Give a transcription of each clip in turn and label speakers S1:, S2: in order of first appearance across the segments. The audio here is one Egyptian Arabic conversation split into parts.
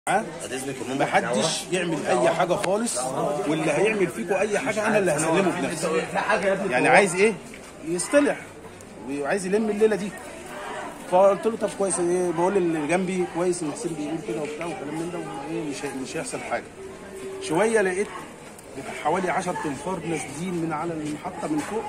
S1: محدش يعمل اي حاجه خالص واللي هيعمل فيكم اي حاجه انا اللي هسلمه بنفسي يعني عايز ايه يصطلح وعايز يلم الليله دي فقلت له طب كويس ايه بقول اللي جنبي كويس ان حسين بيقول كده وبتاع وكلام من ده وايه مش هي- مش هيحصل حاجه شويه لقيت بتاع حوالي 10 تنفار نازلين من على المحطه من فوق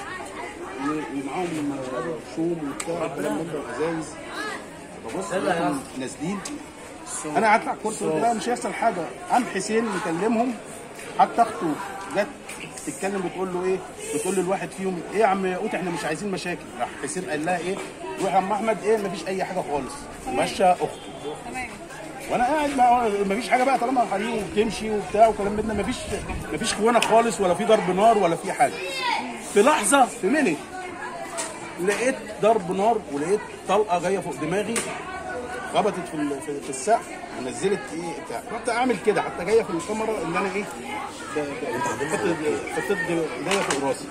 S1: و- ومعاهم شوم وبتاع وكلام من ده وازايز ببص لقيتهم نازلين انا قعدت على الكرسي قلت لا مش هيحصل حاجه قام حسين مكلمهم حتى اخته جت تتكلم بتقول له ايه بتقول له الواحد فيهم ايه يا عم ياقوت احنا مش عايزين مشاكل راح حسين قال لها ايه روح يا عم احمد ايه مفيش اي حاجه خالص مشى اخته
S2: تمام
S1: وانا قاعد ما مفيش حاجه بقى طالما حريق وبتمشي وبتاع وكلام من ده مفيش مفيش خوانه خالص ولا في ضرب نار ولا في حاجه في لحظه في منت لقيت ضرب نار ولقيت طلقه جايه فوق دماغي خبطت في ال- في, في السقف ونزلت ايه بتاع رحت اعمل كده حتى جايه في الكاميرا ان انا ايه ب- ب- بحط حطيت ايديا فوق راسي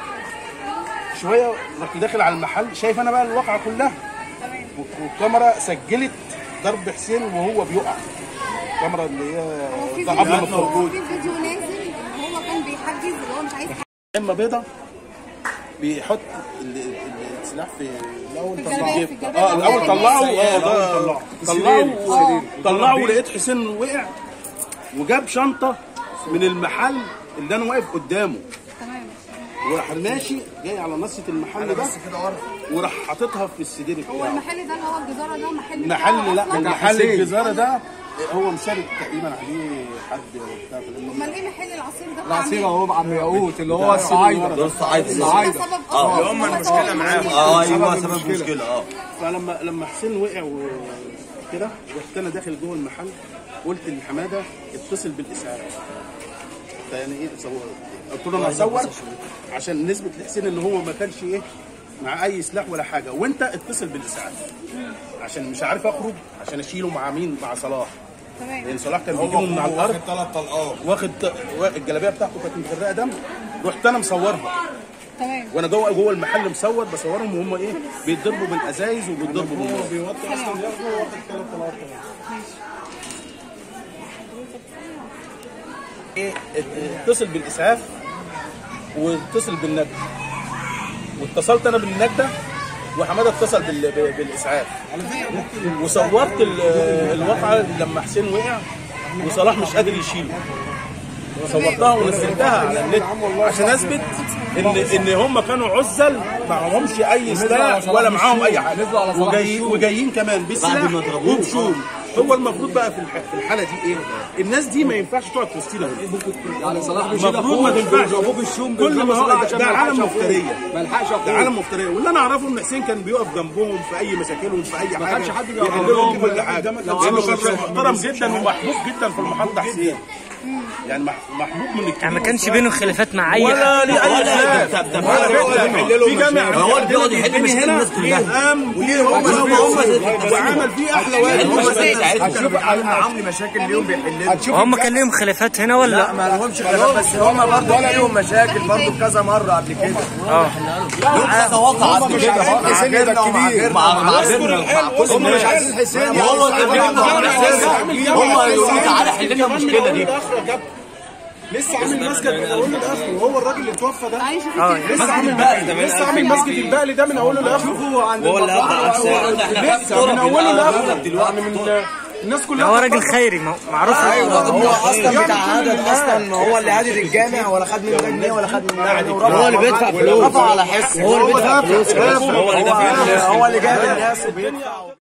S1: شويه رحت داخل على المحل شايف انا بقى الواقعه كلها
S2: تمام
S1: والكاميرا سجلت ضرب حسين وهو بيقع الكاميرا اللي هي
S2: هو في
S1: ده قبل ما
S2: فيديو هو
S1: تخرج
S2: في فيديو نازل ان هو كان بيحجز اللي هو مش عايز
S1: اما بيضه بيحط ال- ال- السلاح في الاول
S2: في
S1: طلعه
S2: الجلابية- في الجلابية.
S1: اه الاول طلعه اه
S3: طلعه.
S1: طلعه
S2: آه.
S1: طلعه ولقيت حسين وقع وجاب شنطه من المحل اللي انا واقف قدامه
S2: تمام
S1: وراح ماشي جاي على نصة المحل ده وراح حاططها في السدير
S2: هو
S1: بتاعه
S2: المحل ده اللي هو الجزاره ده محل
S1: محل لا
S2: بتاعه أصلاً؟
S1: محل الجزاره ده هو مسارد تقريبا عليه حد بتاع كلام من ده.
S2: امال ايه محل العصير ده
S3: العصير اهو عم ياقوت اللي
S1: بتاع
S3: هو
S1: السن
S3: الصعايده
S1: ورا.
S3: ده
S4: الصعايدة.
S2: ده
S3: الصعايده
S2: سبب اصلا
S4: هم المشكلة معاهم.
S2: اه
S4: ايوه
S3: سبب
S4: سبب
S3: المشكلة.
S4: المشكله اه
S1: فلما لما حسين وقع وكده رحت انا داخل جوه المحل قلت لحماده اتصل بالاسعاف يعني ايه صور قلت له انا هصور عشان نثبت لحسين ان هو ما كانش ايه مع اي سلاح ولا حاجه وانت اتصل بالاسعاف عشان مش عارف اخرج عشان اشيله مع مين مع صلاح لان
S2: تمام
S1: صلاح كان بيجيبه من على الارض
S4: ثلاث طلقات
S1: واخد الجلابيه بتاعته كانت مغرقه دم رحت انا مصورها
S2: تمام
S1: وانا جوه جوه المحل مصور بصورهم وهم ايه بيتضربوا بالازايز وبيتضربوا بالنار بيوطي
S2: اصلا
S1: ايه اتصل بالاسعاف واتصل بالنجدة واتصلت انا بالنجدة وحماده اتصل بال... ب- بالاسعاف وصورت ال- الواقعه لما حسين وقع وصلاح مش قادر يشيله صورتها ونزلتها على النت عشان اثبت ان ان هم كانوا عزل معهمش اي سلاح ولا معاهم اي حاجه
S3: نزلوا على صلاح
S1: وجاي
S3: الشوم.
S1: وجايين كمان بسلاح
S4: بعد ما ضربوه.
S1: وبشوم هو المفروض بقى في الح- في الحاله دي ايه؟ الناس دي ما ينفعش تقعد في وسطينا هنا
S3: يعني صلاح بيشيل
S1: المفروض ما تنفعش
S3: ابوه بالشوم
S1: كل ما هو
S3: صلاح
S1: ده,
S3: عشان
S1: ده
S3: ما يلحقش
S1: عالم
S3: أخوه.
S1: مفتريه
S3: ما يلحقش
S1: ده
S3: اخوه
S1: عالم مفتريه واللي انا اعرفه ان حسين كان بيقف جنبهم في اي مشاكلهم في اي
S3: ما
S1: حاجه
S3: كانش حد
S1: يحل
S3: بيقف
S1: لهم
S3: جنبهم.
S1: كل حاجه
S3: لو
S1: لانه
S3: عملوا
S1: كان
S3: شيء
S1: محترم جدا ومحبوب جدا في المحافظه حسين يعني مح- محبوب من الكبير
S5: يعني ما كانش بينه خلافات مع اي
S1: ولا
S5: حد
S1: ليه اي
S4: ولا
S1: خلاف
S4: ده- ده- ده
S1: ولا
S4: بيقعد
S1: فكرة.
S4: يحل لهم
S1: في جامع
S4: مشاكل. هو اللي بيقعد يحل
S1: الدنيا
S4: مشاكل
S1: هنا
S4: الناس كلها.
S1: قام
S4: وليه هم هم هم
S1: وعمل فيه احلى واجب
S4: هم
S1: بس-
S4: هتشوف معاهم مشاكل اليوم بيحلوا
S3: هتشوف
S5: وهم كان ليهم خلافات هنا ولا
S6: لا ما لهمش خلاف بس هم برضه ليهم مشاكل برضه كذا مره قبل كده
S5: اه
S4: كذا وقع
S3: هم مش عايزين حسين يبقى كبير
S4: مع مع مع
S3: هم مش عايزين حسين
S4: هو اللي بيعمل هم يقولوا تعالى حل لنا المشكله دي
S3: لسه عامل مسجد من اوله لاخره وهو الراجل اللي اتوفى ده
S2: تعالي شوفي
S5: اه
S3: لسه عامل لسه عامل مسجد البقلي ده من اوله لاخره شوفوا عند
S6: هو اللي قطع
S3: لسه من اوله لاخره يعني من الناس
S5: ده
S3: كلها
S5: هو راجل خيري مع- معروف
S6: هو اصلا بتاع عدد اصلا هو اللي عادل الجامع ولا خد منه جنيه ولا خد منه جنيه هو اللي بيدفع فلوس رفع على حس هو اللي بيدفع فلوس هو اللي هو اللي جاب الناس وبيدفع